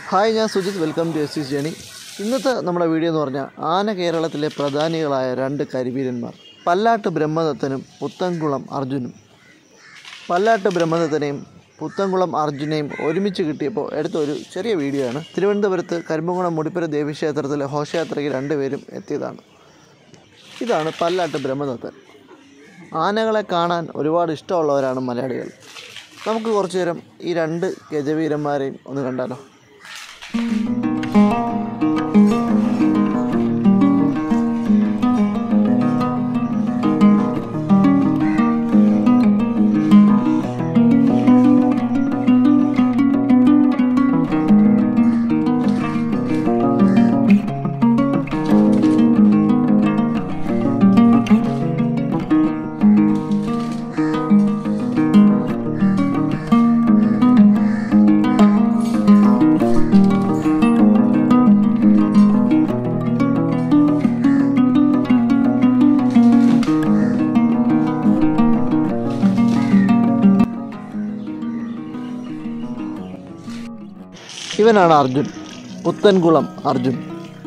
hi ഞാൻ Sujith welcome to S journey ഇന്നത്തെ നമ്മുടെ വീഡിയോ എന്ന് പറഞ്ഞാൽ ആന കേരളത്തിലെ പ്രധാനികളായ രണ്ട് കരിവീരന്മാർ പല്ലാട്ട് ബ്രഹ്മദത്തനും പുത്തൻകുളം അർജുനും പല്ലാട്ട് ബ്രഹ്മദത്തനെയും പുത്തൻകുളം അർജുനെയും ഒരുമിച്ച് കിട്ടിയപ്പോൾ എടുത്ത ഒരു ചെറിയ വീഡിയോ ആണ് തിരുവനന്തപുരത്ത് കരിമ്പുകുളം മുടിപ്പുര ദേവീക്ഷേത്രത്തിലെ ഘോഷയാത്രയ്ക്ക് രണ്ടുപേരും എത്തിയതാണ് ഇതാണ് പല്ലാട്ട് ബ്രഹ്മദത്തൻ ആനകളെ കാണാൻ ഒരുപാട് ഇഷ്ടമുള്ളവരാണ് മലയാളികൾ നമുക്ക് കുറച്ചു നേരം ഈ രണ്ട് ഗജവീരന്മാരെയും ഒന്ന് കണ്ടാലോ ഇവനാണ് അർജുൻ പുത്തൻകുളം അർജുൻ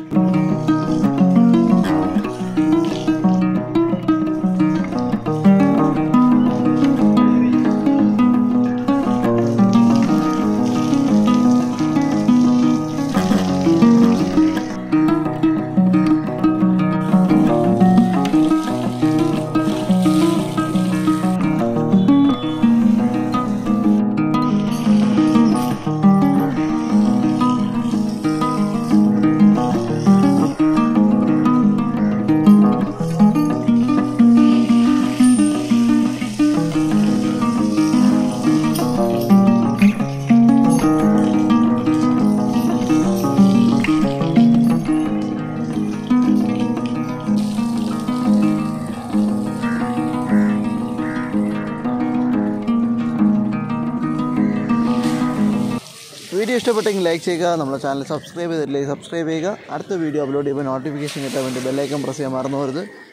വീഡിയോ ഇഷ്ടപ്പെട്ടെങ്കിൽ ലൈക്ക് ചെയ്യുക നമ്മുടെ ചാനൽ സബ്സ്ക്രൈബ് ചെയ്തിട്ടില്ലെങ്കിൽ സബ്സ്ക്രൈബ് ചെയ്യുക അടുത്ത വീഡിയോ അപ്ലോഡ് ചെയ്യുമ്പോൾ നോട്ടിഫിക്കേഷൻ കിട്ടാൻ വേണ്ടി ബെല്ലൈക്കൺ പ്രസ് ചെയ്യാൻ മറന്നു പോകരുത്